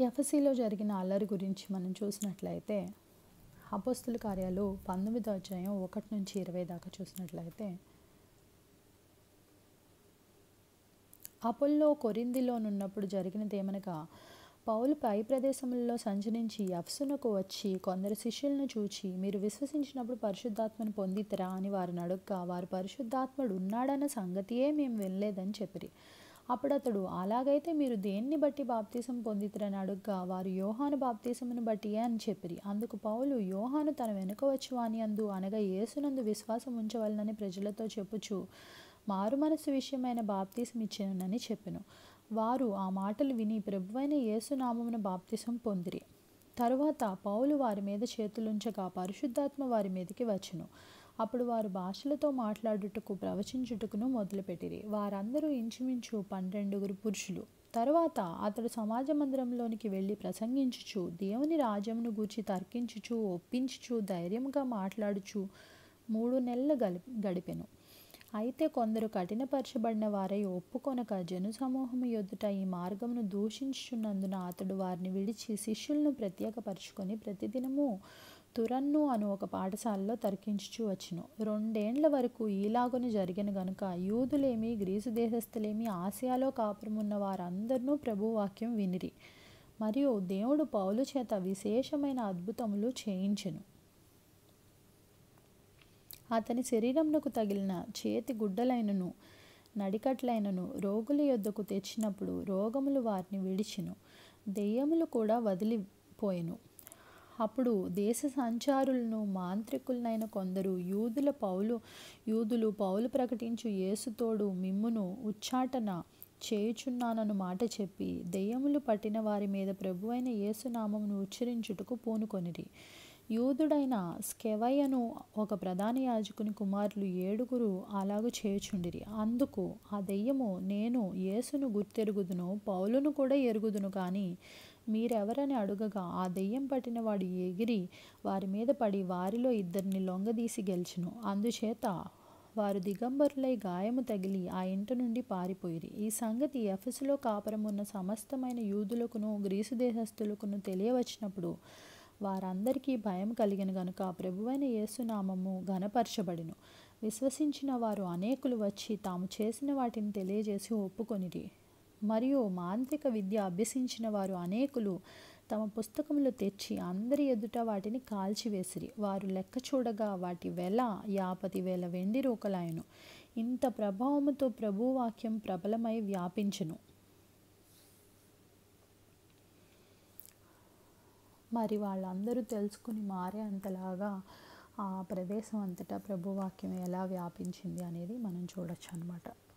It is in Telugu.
ఎఫ్ఎస్సిలో జరిగిన అల్లరి గురించి మనం చూసినట్లయితే అపోస్తుల కార్యాలు పంతొమ్మిదో అధ్యాయం ఒకటి నుంచి ఇరవై దాకా చూసినట్లయితే అపోల్లో కొరిందిలోనున్నప్పుడు జరిగినదేమనగా పౌలు పై ప్రదేశములలో సంచరించి ఎఫ్సునకు వచ్చి కొందరు శిష్యులను చూచి మీరు విశ్వసించినప్పుడు పరిశుద్ధాత్మను పొందితరా అని వారిని అడుగ్గా వారు పరిశుద్ధాత్ముడు ఉన్నాడన్న సంగతియే మేము వినలేదని చెప్పిరి అప్పుడు అతడు అలాగైతే మీరు దేన్ని బట్టి బాప్తీసం పొందితరని అడుగ్గా వారు యోహాను బాప్తీసమును బట్టియే అని చెప్పిరి అందుకు పౌలు యోహాను తన వెనుక వచ్చి వాని అందు అనగా యేసునందు విశ్వాసం ఉంచవలనని ప్రజలతో చెప్పుచు మారు మనసు విషయమైన బాప్తీసం ఇచ్చానని చెప్పెను వారు ఆ మాటలు విని ప్రభువైన యేసునామమున బాప్తిసం పొందిరి తరువాత పౌలు వారి మీద చేతులుంచగా పరిశుద్ధాత్మ వారి మీదకి వచ్చును అప్పుడు వారు భాషలతో మాట్లాడుటకు ప్రవచించుటకును మొదలుపెట్టిరి వారందరూ ఇంచుమించు పన్నెండుగురు పురుషులు తరువాత అతడు సమాజ మందిరంలోనికి వెళ్ళి ప్రసంగించుచు దేవుని రాజ్యమును గూర్చి తర్కించుచు ఒప్పించుచు ధైర్యముగా మాట్లాడుచు మూడు నెలలు గలి గడిపెను అయితే కొందరు కఠినపరచబడిన వారై ఒప్పుకొనక జనసమూహము ఎదుట ఈ మార్గమును దూషించుచున్నందున అతడు వారిని విడిచి శిష్యులను ప్రత్యేకపరుచుకొని ప్రతిదినము తురన్ను అను ఒక పాఠశాలలో తర్కించుచూ వచ్చును రెండేండ్ల వరకు ఈలాగున జరిగిన గనుక యూదులేమి గ్రీసు దేశస్థులేమి ఆసియాలో కాపురమున్న వారందరినూ ప్రభువాక్యం వినిరి మరియు దేవుడు పౌలు చేత విశేషమైన అద్భుతములు చేయించెను అతని శరీరమునకు తగిలిన చేతి గుడ్డలైనను నడికట్లైనను రోగుల యొద్దకు తెచ్చినప్పుడు రోగములు వారిని విడిచెను దెయ్యములు కూడా వదిలిపోయెను అప్పుడు దేశ సంచారులను మాంత్రికులనైన కొందరు యూదుల పౌలు యూదులు పౌలు ప్రకటించు యేసుతోడు మిమ్మును ఉచ్చాటన చేయుచున్నానను మాట చెప్పి దెయ్యములు పట్టిన వారి మీద ప్రభువైన యేసునామమును ఉచ్చరించుటకు పూనుకొనిరి యూదుడైన స్కెవయ్యను ఒక ప్రధాన యాజకుని కుమారులు ఏడుగురు అలాగు చేయుచుండిరి అందుకు ఆ దెయ్యము నేను యేసును గుర్తెరుగుదును పౌలును కూడా ఎరుగుదును కానీ మీరెవరని అడుగగా ఆ దెయ్యం పట్టిన వాడు ఎగిరి వారి మీద పడి వారిలో ఇద్దరిని లొంగదీసి గెలిచెను అందుచేత వారు దిగంబరులై గాయము తగిలి ఆ ఇంటి నుండి పారిపోయిరి ఈ సంగతి ఎఫెసులో కాపురమున్న సమస్తమైన యూదులకును గ్రీసు దేశస్థులకును తెలియవచ్చినప్పుడు వారందరికీ భయం కలిగిన గనుక ప్రభువైన యేసునామము ఘనపరచబడిను విశ్వసించిన వారు అనేకులు వచ్చి తాము చేసిన వాటిని తెలియజేసి ఒప్పుకొనిరి మరియు మాంత్రిక విద్య అభ్యసించిన వారు అనేకులు తమ పుస్తకములు తెచ్చి అందరి ఎదుట వాటిని కాల్చివేసిరి వారు లెక్క చూడగా వాటి వెల యాపతి వేల వెండి రూకలాయను ఇంత ప్రభావముతో ప్రభువాక్యం ప్రబలమై వ్యాపించును మరి వాళ్ళందరూ తెలుసుకుని మారే అంతలాగా ఆ ప్రదేశం అంతటా ప్రభువాక్యం ఎలా వ్యాపించింది అనేది మనం చూడొచ్చు అనమాట